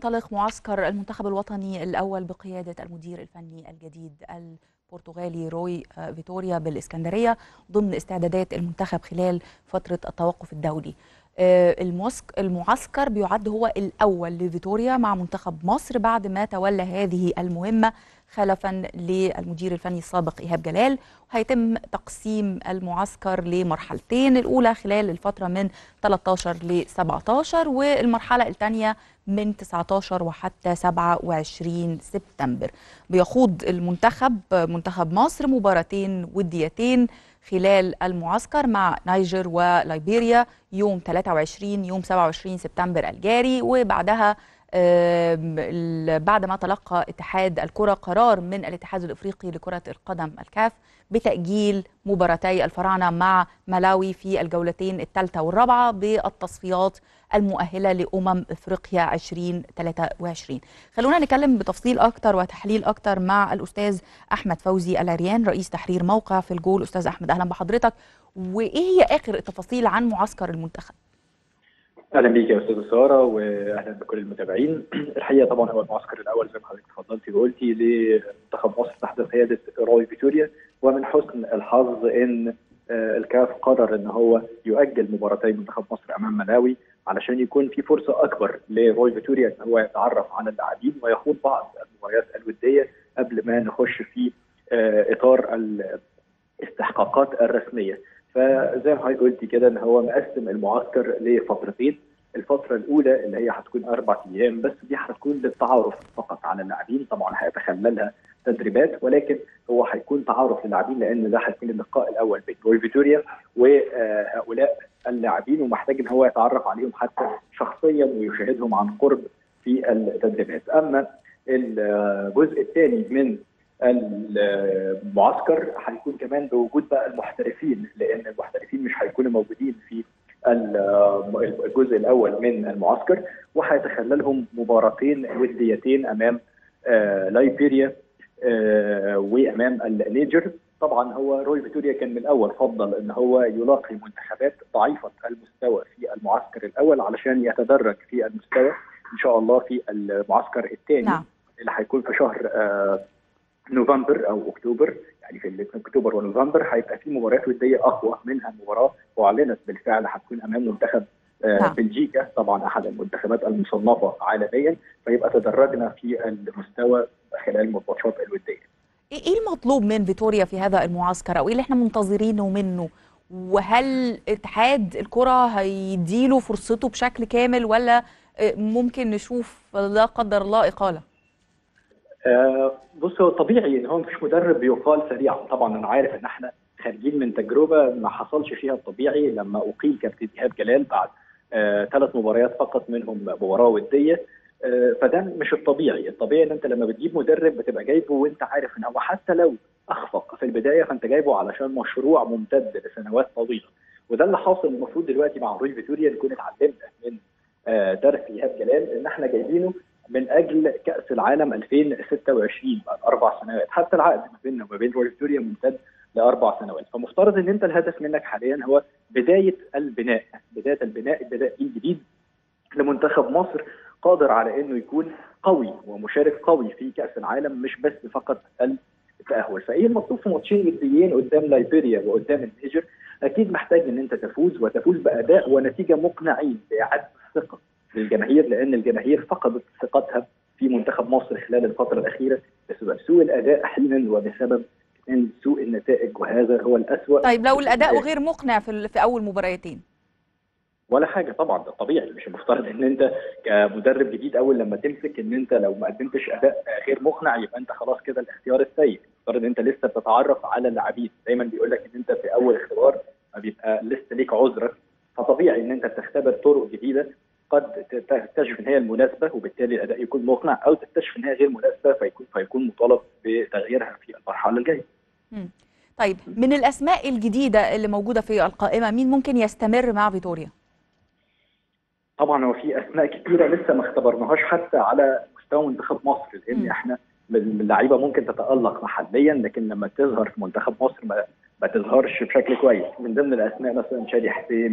ينطلق معسكر المنتخب الوطني الأول بقيادة المدير الفني الجديد البرتغالي روي فيتوريا بالإسكندرية ضمن استعدادات المنتخب خلال فترة التوقف الدولي المعسكر بيعد هو الأول لفيتوريا مع منتخب مصر بعد ما تولى هذه المهمة خلفا للمدير الفني السابق إيهاب جلال وهيتم تقسيم المعسكر لمرحلتين الأولى خلال الفترة من 13 ل 17 والمرحلة الثانية من 19 وحتى 27 سبتمبر بيخوض المنتخب منتخب مصر مباراتين وديتين خلال المعسكر مع نيجر وليبيريا يوم 23 يوم 27 سبتمبر الجاري وبعدها بعد ما تلقى اتحاد الكرة قرار من الاتحاد الافريقي لكرة القدم الكاف بتأجيل مباراتي الفراعنة مع ملاوي في الجولتين الثالثة والرابعة بالتصفيات المؤهلة لأمم إفريقيا 2023 خلونا نتكلم بتفصيل أكتر وتحليل أكتر مع الأستاذ أحمد فوزي العريان رئيس تحرير موقع في الجول أستاذ أحمد أهلا بحضرتك وإيه هي آخر التفاصيل عن معسكر المنتخب اهلا بيك يا استاذ ساره واهلا بكل المتابعين الحقيقه طبعا هو المعسكر الاول زي ما حضرتك اتفضلتي وقلتي لمنتخب مصر تحت قياده روي فيتوريا ومن حسن الحظ ان الكاف قرر ان هو يؤجل مباراتي منتخب مصر امام ملاوي علشان يكون في فرصه اكبر لروي فيتوريا ان هو يتعرف على اللاعبين ويخوض بعض المباريات الوديه قبل ما نخش في اطار الاستحقاقات الرسميه فزي ما حضرتك قلتي كده ان هو مقسم المعسكر لفترتين الفترة الأولى اللي هي هتكون أربع أيام بس دي هتكون للتعارف فقط على اللاعبين طبعا هيتخللها تدريبات ولكن هو هيكون تعارف للاعبين لأن ده هيكون اللقاء الأول بين روي فيتوريا وهؤلاء اللاعبين ومحتاج إن هو يتعرف عليهم حتى شخصيا ويشاهدهم عن قرب في التدريبات أما الجزء الثاني من المعسكر هيكون كمان بوجود بقى المحترفين لان المحترفين مش هيكونوا موجودين في الجزء الاول من المعسكر وهيتخللهم مباراتين وديتين امام لايبيريا وامام النيجر طبعا هو روي فيتوريا كان من الاول فضل ان هو يلاقي منتخبات ضعيفه المستوى في المعسكر الاول علشان يتدرج في المستوى ان شاء الله في المعسكر الثاني نعم. اللي هيكون في شهر نوفمبر او اكتوبر يعني في اكتوبر ونوفمبر هيبقى في مباريات وديه اقوى منها مباراه اعلنت بالفعل هتكون امام منتخب آه بلجيكا طبعا احد المنتخبات المصنفه عالميا فيبقى تدرجنا في المستوى خلال الماتشات الوديه. ايه المطلوب من فيتوريا في هذا المعسكر او ايه اللي احنا منتظرينه منه؟ وهل اتحاد الكره هيديله فرصته بشكل كامل ولا ممكن نشوف لا قدر الله اقاله؟ آه بص هو طبيعي ان هو مفيش مدرب بيقال سريعا طبعا انا عارف ان احنا خارجين من تجربه ما حصلش فيها الطبيعي لما اقيل كابتن ايهاب جلال بعد آه ثلاث مباريات فقط منهم مباراه وديه آه فده مش الطبيعي، الطبيعي ان انت لما بتجيب مدرب بتبقى جايبه وانت عارف ان هو حتى لو اخفق في البدايه فانت جايبه علشان مشروع ممتد لسنوات طويله وده اللي حاصل المفروض دلوقتي مع روي فيتوريا نكون اتعلمنا من درس ايهاب جلال ان احنا جايبينه من اجل كاس العالم 2026 بعد اربع سنوات حتى العقد ما بيننا وما بين روي فيتوريا ممتد لاربع سنوات فمفترض ان انت الهدف منك حاليا هو بدايه البناء بدايه البناء البداء الجديد لمنتخب مصر قادر على انه يكون قوي ومشارك قوي في كاس العالم مش بس فقط التاهل فايه المطلوب في ماتشين وديين قدام ليبيريا وقدام النيجر اكيد محتاج ان انت تفوز وتفوز باداء ونتيجه مقنعين لاعاده الثقه للجماهير لان الجماهير فقدت ثقتها في منتخب مصر خلال الفتره الاخيره بسبب سوء الاداء حينا وبسبب ان سوء النتائج وهذا هو الاسوء طيب لو الاداء غير مقنع في في اول مباراتين ولا حاجه طبعا ده طبيعي مش المفترض ان انت كمدرب جديد اول لما تمسك ان انت لو ما قدمتش اداء غير مقنع يبقى انت خلاص كده الاختيار السيء المفترض ان انت لسه بتتعرف على اللاعبين دايما بيقول لك ان انت في اول اختبار بيبقى لسه ليك عذرك فطبيعي ان انت بتختبر طرق جديده قد تكتشف ان هي المناسبه وبالتالي الاداء يكون مقنع او تكتشف ان هي غير مناسبه فيكون فيكون مطالب بتغييرها في المرحله الجايه. طيب من الاسماء الجديده اللي موجوده في القائمه مين ممكن يستمر مع فيتوريا؟ طبعا هو في اسماء كثيره لسه ما اختبرناهاش حتى على مستوى منتخب مصر لان احنا اللعيبه ممكن تتالق محليا لكن لما تظهر في منتخب مصر ما, ما تظهرش بشكل كويس من ضمن الاسماء مثلا شادي حسين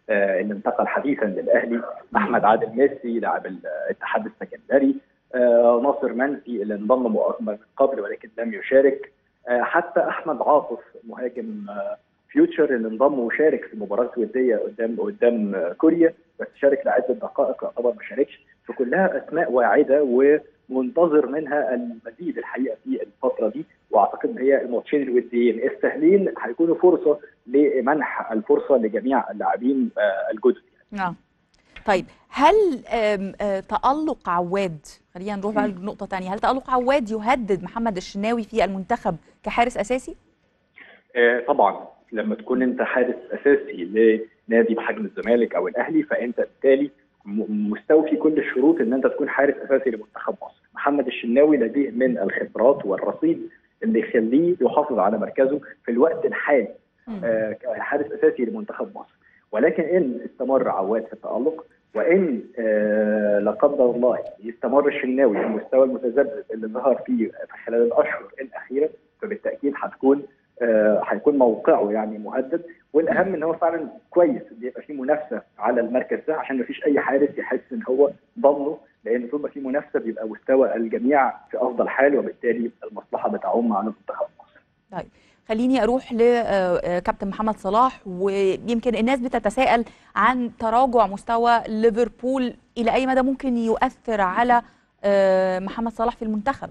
آه، اللي انتقل حديثا للاهلي احمد عادل ميسي لاعب الاتحاد السكندري آه، ناصر منسي اللي انضم مؤ- من قبل ولكن لم يشارك آه، حتى احمد عاطف مهاجم آه، فيوتشر اللي انضم وشارك في مباراه وديه قدام قدام آه، كوريا بس شارك لعده دقائق يعتبر ما شاركش فكلها اسماء واعده ومنتظر منها المزيد الحقيقه في الفتره دي واعتقد ان هي الماتشين الوديين السهلين هيكونوا فرصه لمنح الفرصه لجميع اللاعبين آه، الجدد نعم طيب هل آم، آه، تألق عواد خلينا نروح بقى لنقطة تانية هل تألق عواد يهدد محمد الشناوي في المنتخب كحارس أساسي؟ آه، طبعا لما تكون انت حارس اساسي لنادي بحجم الزمالك او الاهلي فانت بالتالي م- مستوفي كل الشروط ان انت تكون حارس اساسي لمنتخب مصر. محمد الشناوي لديه من الخبرات والرصيد اللي يخليه يحافظ على مركزه في الوقت الحالي مم. آه، كحارس اساسي لمنتخب مصر. ولكن ان استمر عواد في التالق وان آه، لا قدر الله يستمر الشناوي في المستوى المتذبذب اللي ظهر فيه في خلال الاشهر الاخيره فبالتاكيد هتكون آه، هيكون موقعه يعني مهدد والاهم ان هو فعلا كويس ان يبقى في منافسه على المركز ده عشان ما فيش اي حارس يحس ان هو ضمنه لان طول ما في منافسه بيبقى مستوى الجميع في افضل حال وبالتالي المصلحه بتعم على منتخب مصر. خليني أروح لكابتن محمد صلاح ويمكن الناس بتتساءل عن تراجع مستوى ليفربول إلى أي مدى ممكن يؤثر على آه، محمد صلاح في المنتخب؟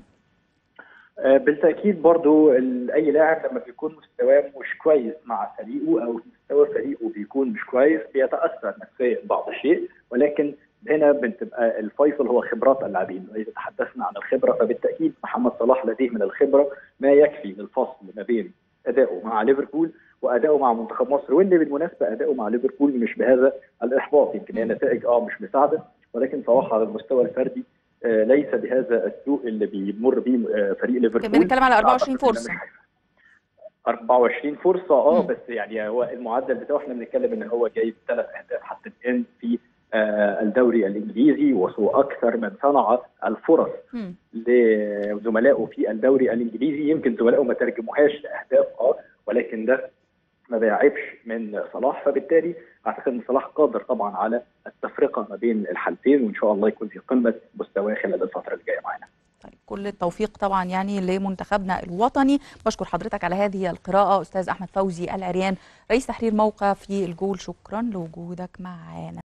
آه، بالتاكيد برضو ال- اي لاعب لما بيكون مستواه مش كويس مع فريقه او مستوى فريقه بيكون مش كويس بيتاثر نفسيا بعض الشيء ولكن هنا بتبقى الفيصل هو خبرات اللاعبين واذا تحدثنا عن الخبره فبالتاكيد محمد صلاح لديه من الخبره ما يكفي للفصل ما بين ادائه مع ليفربول وادائه مع منتخب مصر واللي بالمناسبه ادائه مع ليفربول مش بهذا الاحباط يمكن هي نتائج اه مش مساعده ولكن صلاح على المستوى الفردي آه، ليس بهذا السوء اللي بيمر به آه، فريق ليفربول كمان بنتكلم على 24 أعتقد إن فرصة. مش هيفرق. 24 فرصه اه مم. بس يعني هو المعدل بتاعه احنا بنتكلم ان هو جايب ثلاث اهداف حتى الان في آه، الدوري الانجليزي وهو اكثر من صنع الفرص مم. لزملائه في الدوري الانجليزي يمكن زملائه ما ترجموهاش لاهداف اه ولكن ده ما بيعيبش من صلاح فبالتالي اعتقد ان صلاح قادر طبعا على التفرقه ما بين الحالتين وان شاء الله يكون في قمه مستواه خلال الفتره اللي جايه معانا. طيب كل التوفيق طبعا يعني لمنتخبنا الوطني بشكر حضرتك على هذه القراءة أستاذ أحمد فوزي العريان رئيس تحرير موقع في الجول شكرا لوجودك معنا